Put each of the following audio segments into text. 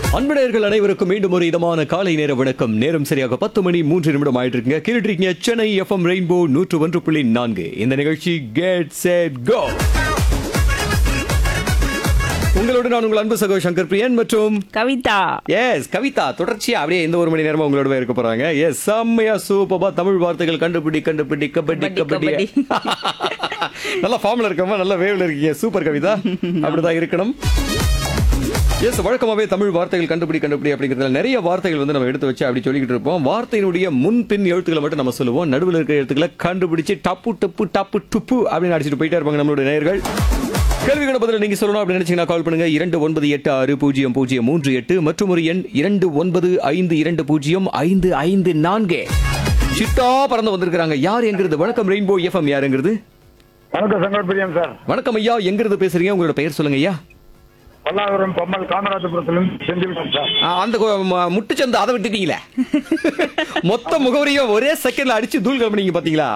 அன்புடையர்கள் அனைவருக்கும் மீண்டும் ஒரு இதமான காலை நேர வணக்கம் நேரம் சரியாக பத்து மணி மூன்று நிமிடம் ஆயிட்டு இருக்குங்க கேட்டுட்டு இருக்கீங்க சென்னை எஃப்எம் ரெயின்போ நூற்று ஒன்று புள்ளி நான்கு இந்த நிகழ்ச்சி கெட் செட் கோ உங்களோடு நான் உங்கள் அன்பு சகோ சங்கர் பிரியன் மற்றும் கவிதா எஸ் கவிதா தொடர்ச்சியா அப்படியே இந்த ஒரு மணி நேரமா உங்களோட இருக்க போறாங்க எஸ் செம்மையா சூப்பரா தமிழ் வார்த்தைகள் கண்டுபிடி கண்டுபிடி கபடி கபடி, கபடி நல்ல ஃபார்ம்ல இருக்கமா நல்ல வேவ்ல இருக்கீங்க சூப்பர் கவிதா அப்படிதான் இருக்கணும் எஸ் வழக்கமாவே தமிழ் வார்த்தைகள் கண்டுபிடி கண்டுபிடி அப்படிங்கிறதுல நிறைய வார்த்தைகள் வந்து நம்ம எடுத்து வச்சு அப்படி சொல்லிக்கிட்டு இருப்போம் வார்த்தையினுடைய முன் பின் எழுத்துக்களை மட்டும் நம்ம சொல்லுவோம் நடுவில் இருக்கிற எழுத்துக்களை கண்டுபிடிச்சு டப்பு டப்பு டப்பு டுப்பு அப்படின்னு அடிச்சுட்டு போயிட்டே இருப்பாங்க நம்மளுடைய நேயர்கள் கேள்விகளை பதில் நீங்க சொல்லணும் அப்படின்னு நினைச்சீங்கன்னா கால் பண்ணுங்க இரண்டு ஒன்பது எட்டு ஆறு பூஜ்ஜியம் பூஜ்ஜியம் மூன்று எட்டு மற்றும் ஒரு எண் இரண்டு ஒன்பது ஐந்து இரண்டு பூஜ்ஜியம் ஐந்து ஐந்து நான்கு சிட்டா பறந்து வந்திருக்கிறாங்க யார் என்கிறது வணக்கம் ரெயின்போ எஃப்எம் யாருங்கிறது வணக்கம் சங்கர் பிரியம் சார் வணக்கம் ஐயா எங்கிருந்து பேசுறீங்க உங்களோட பெயர் சொல்லுங்க ஐயா பல்லாவரம் பம்மல் காமராஜபுரத்திலிருந்து செஞ்சிருக்கோம் சார் ஆ, அந்த கொ- ம- முட்டுச்சந்து அதை விட்டுட்டீங்களே மொத்த முகவரியும் ஒரே செகண்ட்ல அடிச்சு தூள் கிளம்புனீங்க பாத்தீங்களா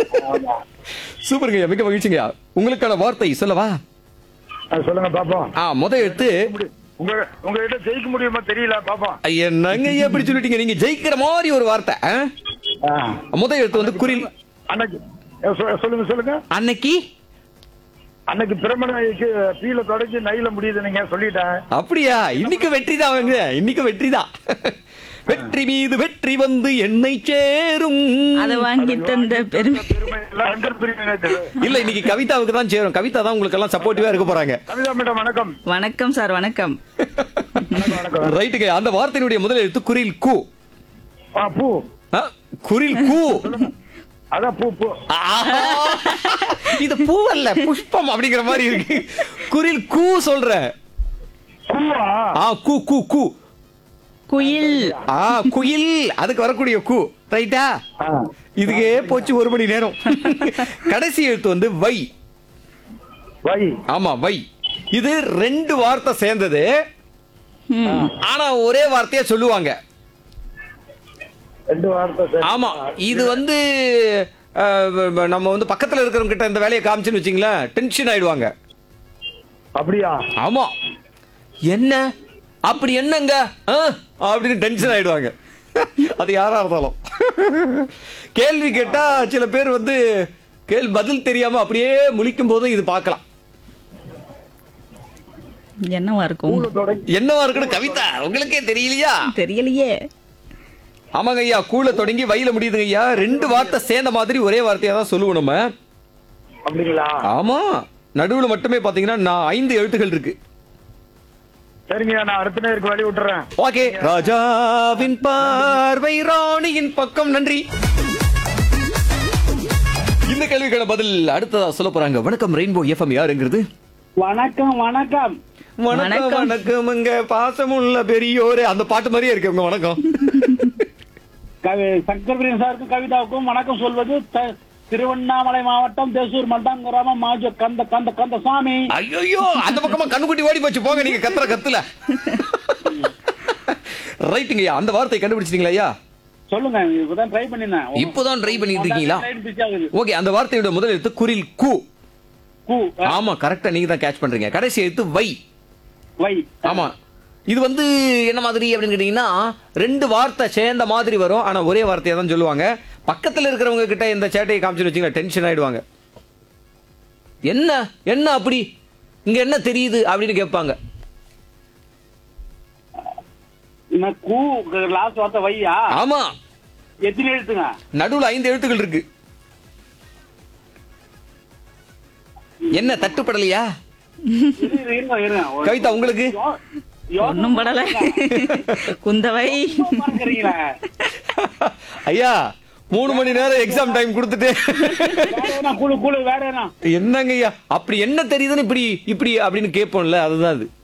சூப்பருங்க மிக மகிழ்ச்சிங்க உங்களுக்கான வார்த்தை சொல்லவா அது சொல்லுங்க பாப்போம் ஆ முத எடுத்து உங்க உங்ககிட்ட ஜெயிக்க முடியுமா தெரியல பாப்போம் என்னங்க எப்படி சொல்லிட்டீங்க நீங்க ஜெயிக்கிற மாதிரி ஒரு வார்த்தை ஆ? முத எழுத்து வந்து குறில் அன்னைக்கு ஏ, சொ- சொல்லுங்க சொல்லுங்க அன்னைக்கு அன்னைக்கு பிரமணைக்கு பீல தொடங்கி நைல முடியுது நீங்க சொல்லிட்டேன் அப்படியா இன்னைக்கு வெற்றி தான் அவங்க இன்னைக்கு வெற்றி தான் வெற்றி மீது வெற்றி வந்து என்னை சேரும் அதை வாங்கி தந்த பெருமை பெருமை எல்லாம் சங்கர் பிரியம் இல்ல இன்னைக்கு கவிதாவுக்கு தான் சேரும் கவிதா தான் உங்களுக்கு எல்லாம் சப்போர்ட்டிவா இருக்க போறாங்க கவிதா மேடம் வணக்கம் வணக்கம் சார் வணக்கம் வணக்கம், வணக்கம் ரைட்டுங்க அந்த வார்த்தையினுடைய முதல் எழுத்து குரில் கு ஆ, பூ ஆ, குரில் கு அதான் பூ பூ ஆஹா! இது பூ அல்ல புஷ்பம் அப்படிங்கிற மாதிரி இருக்கு குரில் கூ சொல்ற பூவா ஆ கூ கூ கூ குயில் ஆ குயில் அதுக்கு வரக்கூடிய கூ ரைட்டா ஆ. இதுக்கே போச்சு ஒரு மணி நேரம் கடைசி எழுத்து வந்து வை வை ஆமா வை இது ரெண்டு வார்த்தை சேர்ந்தது ம். ஆனா ஒரே வார்த்தையா சொல்லுவாங்க ரெண்டு வார்த்தை சரி. ஆமா இது வந்து அஹ், நம்ம வந்து பக்கத்துல இருக்கிறவங்க கிட்ட இந்த வேலையை காமிச்சுன்னு வச்சீங்களேன் டென்ஷன் ஆயிடுவாங்க அப்படியா ஆமா என்ன அப்படி என்னங்க ஆ? அப்படின்னு டென்ஷன் ஆயிடுவாங்க அது யாரா இருந்தாலும் கேள்வி கேட்டா சில பேர் வந்து கேள்வி பதில் தெரியாம அப்படியே முழிக்கும் போதும் இது பார்க்கலாம் என்னவா இருக்கும் பூல தொடங்கி என்னவா இருக்குன்னு கவிதா உங்களுக்கே தெரியலையா தெரியலையே ஆமாங்க ஐயா கூல தொடங்கி வயில முடியுதுங்க ஐயா ரெண்டு வார்த்தை சேர்ந்த மாதிரி ஒரே வார்த்தையா தான் சொல்லுவோம் நம்ம அப்படிங்களா ஆமா நடுவுல மட்டுமே பாத்தீங்கன்னா நான் ஐந்து எழுத்துக்கள் இருக்கு சரிங்க நான் அடுத்த நேருக்கு வழி விட்டுறேன் ஓகே ராஜாவின் பார்வை ராணியின் பக்கம் நன்றி இந்த கேள்விக்கான பதில் அடுத்ததா சொல்ல போறாங்க வணக்கம் ரெயின்போ எஃப்எம் யாருங்கிறது வணக்கம் வணக்கம் வணக்கம் வணக்கம். வணக்கமுங்க பாசமுள்ள பெரியோரே அந்த பாட்டு மாதிரியே இருக்கு உங்க வணக்கம் கவி- சங்கர்பிரியன் சாருக்கும் கவிதாவுக்கும் வணக்கம் சொல்வது த- திருவண்ணாமலை மாவட்டம் தேசூர் மல்தான் கிராமம் மாஜோ கந்த கந்த கந்த சாமி ஐயோ அந்த பக்கமா கண்ணுக்குட்டி ஓடி போச்சு போங்க நீங்க கத்துற கத்துல ரைட்டுங்கய்யா அந்த வார்த்தையை கண்டுபிடிச்சிட்டீங்களா ஐயா சொல்லுங்க இப்பதான் ட்ரை பண்ணினேன் இப்போதான் ட்ரை பண்ணிட்டு இருக்கீங்களா line busy ஆகுது. ஓகே அந்த வார்த்தையோட முதல் எழுத்து குரில் கு கூ, அஹ், ஆமா கரெக்டா நீங்க தான் கேட்ச் பண்றீங்க கடைசி எழுத்து வை வை ஆமா இது வந்து என்ன மாதிரி அப்படின்னு கேட்டீங்கன்னா ரெண்டு வார்த்தை சேர்ந்த மாதிரி வரும் ஆனா ஒரே வார்த்தையை தான் சொல்லுவாங்க பக்கத்துல இருக்கிறவங்க கிட்ட இந்த சேட்டையை காமிச்சுன்னு வச்சீங்கன்னா டென்ஷன் ஆயிடுவாங்க என்ன என்ன அப்படி இங்க என்ன தெரியுது அப்படின்னு கேட்பாங்க என்ன கூ லாஸ்ட் வார்த்தை வையா ஆமா எத்தனை எழுத்துங்க நடுவுல ஐந்து எழுத்துக்கள் இருக்கு என்ன தட்டுப்படலையா இரு, இரு, இருங்க, இருங்க. ஒரு- கவிதா உங்களுக்கு யோ- யோசனை ஒண்ணும் படல குந்தவை பார்க்கறீங்களா? ஐயா மூணு மணி நேரம் எக்ஸாம் டைம் கொடுத்துட்டு வேற என்ன குழு குழு வேற என்ன என்னங்க ஐயா அப்படி என்ன தெரியுதுன்னு இப்படி இப்படி அப்படின்னு கேட்போம்ல அதுதான் அது